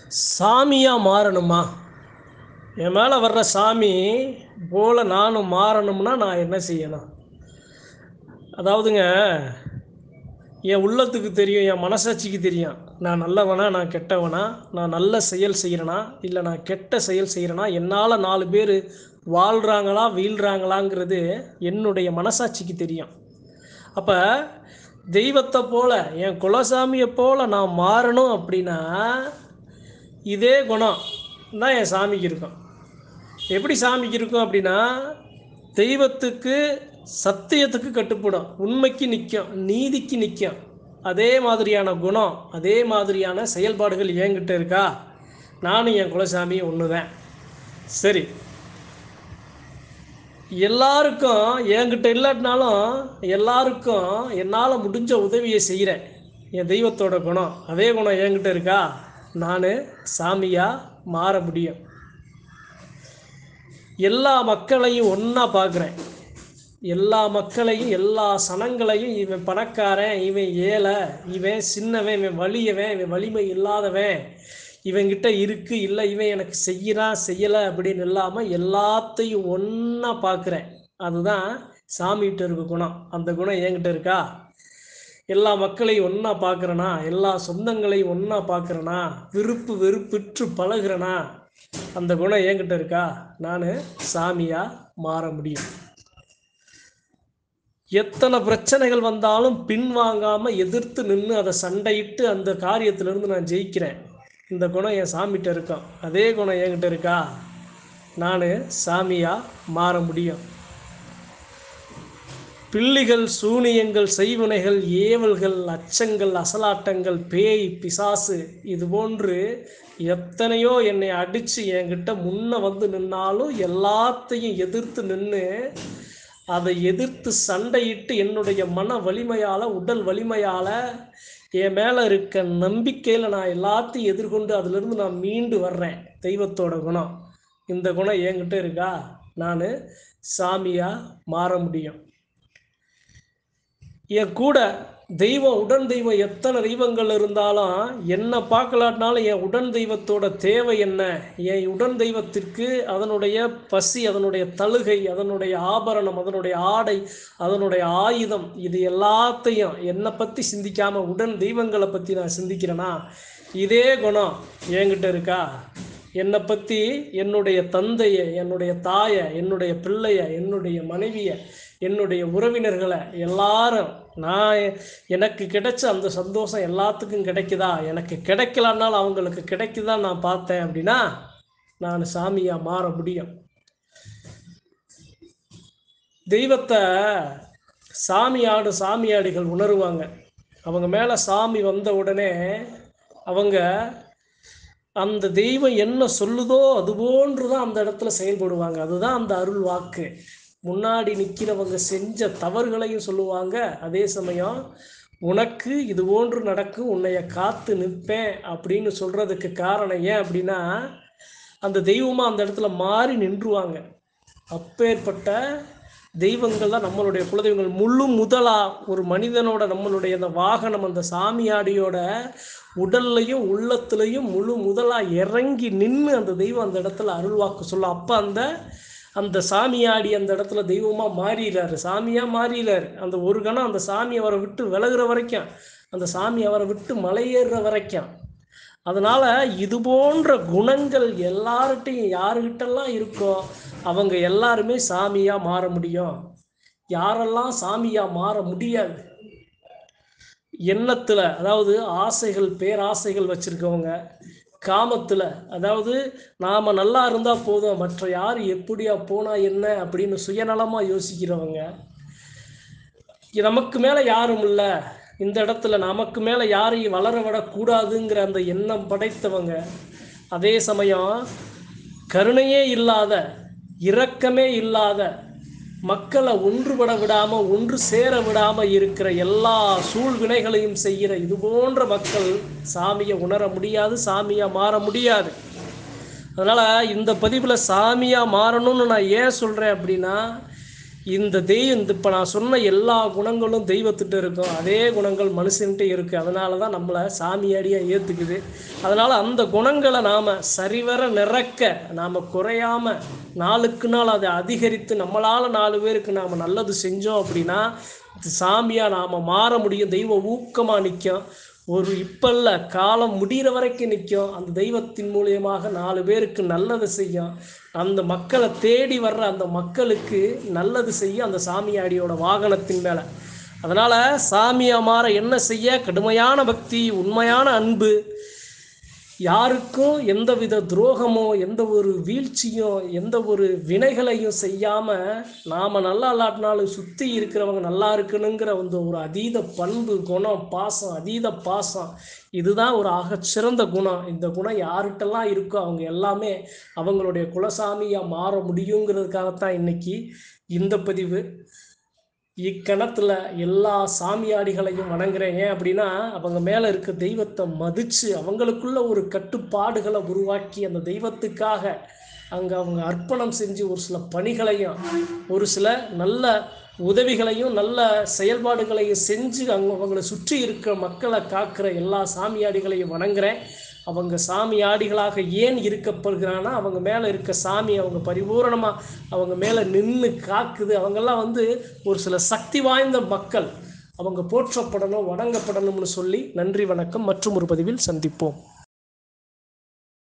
சாமியாக மாறணுமா என் மேலே வர்ற சாமி போல் நானும் மாறணும்னா நான் என்ன செய்யணும் அதாவதுங்க என் உள்ளத்துக்கு தெரியும் என் மனசாட்சிக்கு தெரியும் நான் நல்லவனா நான் கெட்டவனா நான் நல்ல செயல் செய்கிறேனா இல்லை நான் கெட்ட செயல் செய்கிறேனா என்னால் நாலு பேர் வாழ்கிறாங்களா வீழ்கிறாங்களாங்கிறது என்னுடைய மனசாட்சிக்கு தெரியும் அப்போ தெய்வத்தை போல என் குலசாமியை போல நான் மாறணும் அப்படின்னா இதே குணம் தான் என் சாமிக்கு இருக்கும் எப்படி சாமிக்கு இருக்கும் அப்படின்னா தெய்வத்துக்கு சத்தியத்துக்கு கட்டுப்படும் உண்மைக்கு நிற்கும் நீதிக்கு நிற்கும் அதே மாதிரியான குணம் அதே மாதிரியான செயல்பாடுகள் என்கிட்ட இருக்கா நானும் என் குலசாமியும் ஒன்று தான் சரி எல்லாருக்கும் என்கிட்ட இல்லாட்டினாலும் எல்லாருக்கும் என்னால் முடிஞ்ச உதவியை செய்கிறேன் என் தெய்வத்தோட குணம் அதே குணம் என்கிட்ட இருக்கா நான் சாமியாக மாற முடியும் எல்லா மக்களையும் ஒன்றா பார்க்குறேன் எல்லா மக்களையும் எல்லா சனங்களையும் இவன் பணக்காரன் இவன் ஏழை இவன் சின்னவன் இவன் வலியவன் இவன் வலிமை இல்லாதவன் இவன்கிட்ட இருக்கு இல்லை இவன் எனக்கு செய்யறான் செய்யலை அப்படின்னு இல்லாமல் எல்லாத்தையும் ஒன்றா பார்க்குறேன் அதுதான் சாமிகிட்ட இருக்க குணம் அந்த குணம் என்கிட்ட இருக்கா எல்லா மக்களையும் ஒன்றா பார்க்குறேனா எல்லா சொந்தங்களையும் ஒன்றா பார்க்குறேனா விருப்பு வெறுப்பிற்று பழகுறேனா அந்த குணம் என்கிட்ட இருக்கா நான் சாமியாக மாற முடியும் எத்தனை பிரச்சனைகள் வந்தாலும் பின்வாங்காமல் எதிர்த்து நின்று அதை சண்டையிட்டு அந்த காரியத்திலிருந்து நான் ஜெயிக்கிறேன் இந்த குணம் என் சாமிகிட்ட இருக்கும் அதே குணம் என்கிட்ட இருக்கா நான் சாமியாக மாற முடியும் பிள்ளிகள் சூனியங்கள் செய்வினைகள் ஏவல்கள் அச்சங்கள் அசலாட்டங்கள் பேய் பிசாசு இது போன்று எத்தனையோ என்னை அடித்து என்கிட்ட முன்ன வந்து நின்னாலும் எல்லாத்தையும் எதிர்த்து நின்று அதை எதிர்த்து சண்டையிட்டு என்னுடைய மன வலிமையால் உடல் வலிமையால் என் மேலே இருக்க நம்பிக்கையில் நான் எல்லாத்தையும் எதிர்கொண்டு அதிலிருந்து நான் மீண்டு வர்றேன் தெய்வத்தோட குணம் இந்த குணம் என்கிட்ட இருக்கா நான் சாமியாக மாற முடியும் என் கூட தெய்வம் உடன் தெய்வம் எத்தனை தெய்வங்கள் இருந்தாலும் என்னை பார்க்கலாட்டினாலும் என் உடன் தெய்வத்தோட தேவை என்ன என் உடன் தெய்வத்திற்கு அதனுடைய பசி அதனுடைய தழுகை அதனுடைய ஆபரணம் அதனுடைய ஆடை அதனுடைய ஆயுதம் இது எல்லாத்தையும் என்னை பற்றி சிந்திக்காமல் உடன் தெய்வங்களை பற்றி நான் சிந்திக்கிறேன்னா இதே குணம் என்கிட்ட இருக்கா என்னை பற்றி என்னுடைய தந்தையை என்னுடைய தாயை என்னுடைய பிள்ளைய என்னுடைய மனைவியை என்னுடைய உறவினர்களை எல்லாரும் நான் எனக்கு கிடைச்ச அந்த சந்தோஷம் எல்லாத்துக்கும் கிடைக்குதா எனக்கு கிடைக்கலனாலும் அவங்களுக்கு கிடைக்குதா நான் பார்த்தேன் அப்படின்னா நான் சாமியாக மாற முடியும் தெய்வத்தை சாமியாடு சாமியாடிகள் உணருவாங்க அவங்க மேலே சாமி வந்த உடனே அவங்க அந்த தெய்வம் என்ன சொல்லுதோ அது போன்று தான் அந்த இடத்துல செயல்படுவாங்க அதுதான் அந்த அருள் வாக்கு முன்னாடி நிற்கிறவங்க செஞ்ச தவறுகளையும் சொல்லுவாங்க அதே சமயம் உனக்கு இது போன்று நடக்கும் உன்னைய காத்து நிற்பேன் அப்படின்னு சொல்கிறதுக்கு காரணம் ஏன் அப்படின்னா அந்த தெய்வமாக அந்த இடத்துல மாறி நின்றுவாங்க அப்பேற்பட்ட தெய்வங்கள் தான் நம்மளுடைய குலதெய்வங்கள் முழு முதலாக ஒரு மனிதனோட நம்மளுடைய அந்த வாகனம் அந்த சாமியாடியோட உடல்லையும் உள்ளத்துலையும் முழு முதலாக இறங்கி நின்று அந்த தெய்வம் அந்த இடத்துல அருள்வாக்கு சொல்லும் அப்போ அந்த அந்த சாமியாடி அந்த இடத்துல தெய்வமாக மாறிடுறாரு சாமியாக மாறிடுறாரு அந்த ஒரு கணம் அந்த சாமி அவரை விட்டு விலகுற வரைக்கும் அந்த சாமி அவரை விட்டு மலையேறுற வரைக்கும் அதனால் இது போன்ற குணங்கள் எல்லார்கிட்டையும் யாருக்கிட்டெல்லாம் இருக்கோ அவங்க எல்லாருமே சாமியாக மாற முடியும் யாரெல்லாம் சாமியாக மாற முடியாது எண்ணத்தில் அதாவது ஆசைகள் பேராசைகள் வச்சுருக்கவங்க காமத்தில் அதாவது நாம் நல்லா இருந்தால் போதும் மற்ற யார் எப்படியா போனால் என்ன அப்படின்னு சுயநலமாக யோசிக்கிறவங்க நமக்கு மேலே யாரும் இல்லை இந்த இடத்துல நமக்கு மேலே யாரையும் வளர விடக்கூடாதுங்கிற அந்த எண்ணம் படைத்தவங்க அதே சமயம் கருணையே இல்லாத இரக்கமே இல்லாத மக்களை ஒன்றுபட விடாமல் ஒன்று சேர விடாமல் இருக்கிற எல்லா சூழ்வினைகளையும் செய்கிற இது போன்ற மக்கள் சாமியை உணர முடியாது சாமியாக மாற முடியாது அதனால் இந்த பதிவில் சாமியாக மாறணும்னு நான் ஏன் சொல்கிறேன் அப்படின்னா இந்த தெய்வம் இந்த இப்போ நான் சொன்ன எல்லா குணங்களும் தெய்வத்திட்ட இருக்கும் அதே குணங்கள் மனுஷன்கிட்ட இருக்குது அதனால தான் நம்மளை சாமியாடியாக ஏற்றுக்குது அதனால் அந்த குணங்களை நாம் சரிவர நிறக்க நாம் குறையாம நாளுக்கு நாள் அதை அதிகரித்து நம்மளால் நாலு பேருக்கு நாம் நல்லது செஞ்சோம் அப்படின்னா சாமியாக நாம் மாற முடியும் தெய்வ ஊக்கமாக நிற்கும் ஒரு இப்போ இல்லை காலம் முடிகிற வரைக்கும் நிற்கும் அந்த தெய்வத்தின் மூலியமாக நாலு பேருக்கு நல்லது செய்யும் அந்த மக்களை தேடி வர்ற அந்த மக்களுக்கு நல்லது செய்யும் அந்த சாமியாடியோட வாகனத்தின் மேலே அதனால் சாமியாக மாற என்ன செய்ய கடுமையான பக்தி உண்மையான அன்பு யாருக்கும் எந்தவித துரோகமோ எந்த ஒரு வீழ்ச்சியும் எந்த ஒரு வினைகளையும் செய்யாமல் நாம் நல்லா இல்லாட்டினாலும் சுற்றி இருக்கிறவங்க நல்லா இருக்கணுங்கிற அந்த ஒரு அதீத பண்பு குணம் பாசம் அதீத பாசம் இதுதான் ஒரு ஆகச்சிறந்த குணம் இந்த குணம் யார்கிட்டலாம் இருக்கோ அவங்க எல்லாமே அவங்களுடைய குலசாமியாக மாற முடியுங்கிறதுக்காகத்தான் இன்னைக்கு இந்த பதிவு இக்கணத்தில் எல்லா சாமியாடிகளையும் வணங்குறேன் ஏன் அப்படின்னா அவங்க மேலே இருக்க தெய்வத்தை மதித்து அவங்களுக்குள்ள ஒரு கட்டுப்பாடுகளை உருவாக்கி அந்த தெய்வத்துக்காக அங்கே அவங்க அர்ப்பணம் செஞ்சு ஒரு சில பணிகளையும் ஒரு சில நல்ல உதவிகளையும் நல்ல செயல்பாடுகளையும் செஞ்சு அவங்க அவங்களை சுற்றி இருக்கிற மக்களை காக்கிற எல்லா சாமியாடிகளையும் வணங்குறேன் அவங்க சாமி ஆடிகளாக ஏன் இருக்கப்படுகிறான்னா அவங்க மேலே இருக்க சாமி அவங்க பரிபூரணமாக அவங்க மேலே நின்று காக்குது அவங்கெல்லாம் வந்து ஒரு சில சக்தி வாய்ந்த மக்கள் அவங்க போற்றப்படணும் வணங்கப்படணும்னு சொல்லி நன்றி வணக்கம் மற்றும் ஒரு பதிவில் சந்திப்போம்